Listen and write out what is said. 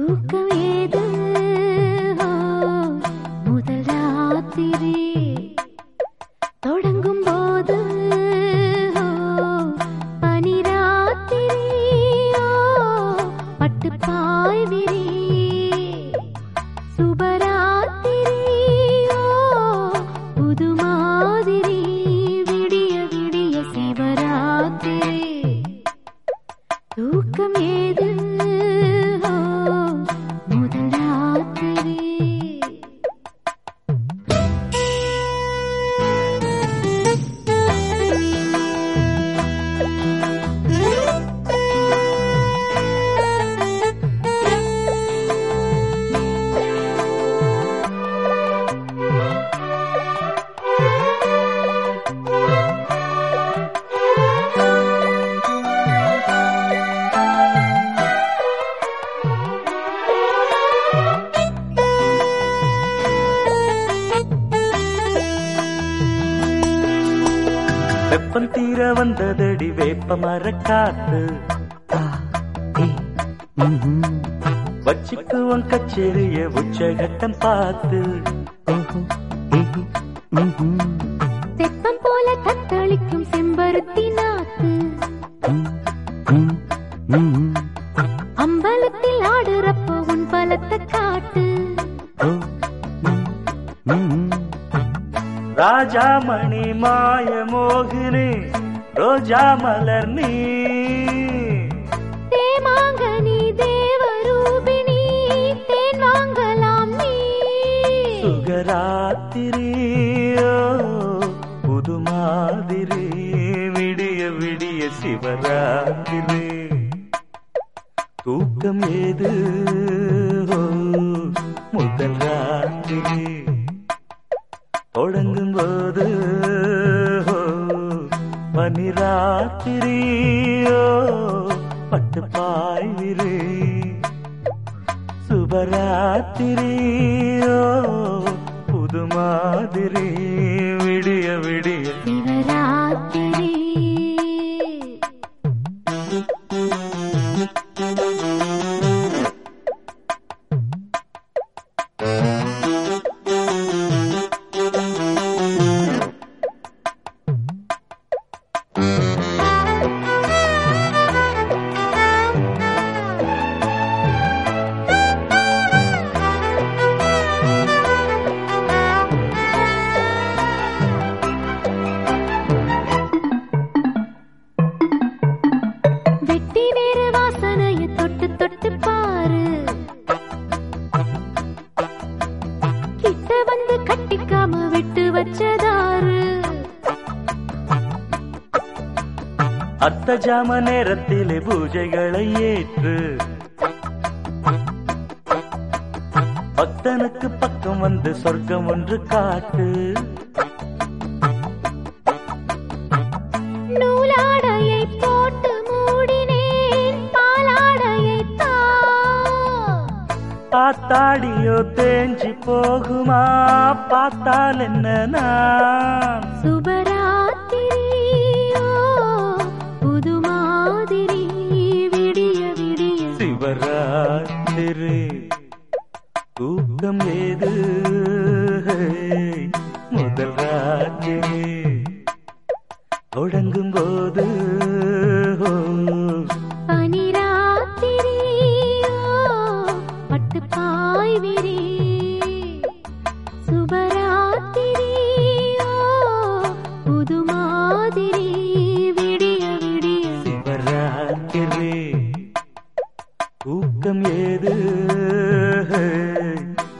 தூக்கம் ஏது ஓ, முதல் ராத்திரி தொடங்கும் போது ஓ, பனி ராத்திரி ஓ, பட்டுப் பாய் விரி சுபராத்திரி ஓ, புது மாதிரி விடிய விடிய சிவராத்திரி தூக்கம் ஏது ஓ, முதல் ராத்திரி வெப்பம் தீர வந்ததடி வேப்ப மரக்காத்து ஆ, ஏ, ம்ஹும். வச்சுக்குவோம் கச்சேரிய உச்சகட்டம் பார்த்து ஓஹோ, ஏஹே, ம்ஹும். தெப்பம் போல தத்தளிக்கும் செம்பருத்தி நாத்து ம், ம், ம்ஹும். அம்பலத்தில் ஆடுறப்போ உன் பலத்தை காட்டு ஓ, ம், ம்ஹும். ராஜா மணி மாய மோகினி ரோஜா மலர் நீ தேமாங்கனி தேவரூபிணி தேன் வாங்கலாம் நீ சுகராத்திரியோ புது மாதிரி விடிய விடிய சிவராத்திரி தூக்கம் ஏது ஓ, முதல் ராத்திரி தொடங்கும் போது ஓ, பனி ராத்திரியோ பட்டு பாய்விரு சுபராத்திரியோ புது மாதிரி விடிய விடிய சிவராத்திரி வெட்டி வேறு வாசனைய தொட்டு தொட்டு பாரு கிட்ட வந்து கட்டிக்காம விட்டு வச்சதாரு அத்த ஜாம நேரத்திலே பூஜைகளை ஏற்று பக்தனுக்கு பக்கம் வந்து சொர்க்கம் ஒன்று காட்டு நூலாடையை போட்டு மூடினேன் பாலாடையை தா பார்த்தாடியோ தேஞ்சி போகுமா பார்த்தால் என்ன நான் சுபராத்திரியோ புது மாதிரி விடிய விடிய சிவராத்திரி தூக்கம் ஏது முதல் ராத்திரி தொடங்கும் போது பனிராத்திரியோ பட்டு பாய் விரி சுபராத்திரியோ புது மாதிரி விடிய விடிய சிவராத்திரி தூக்கம் ஏது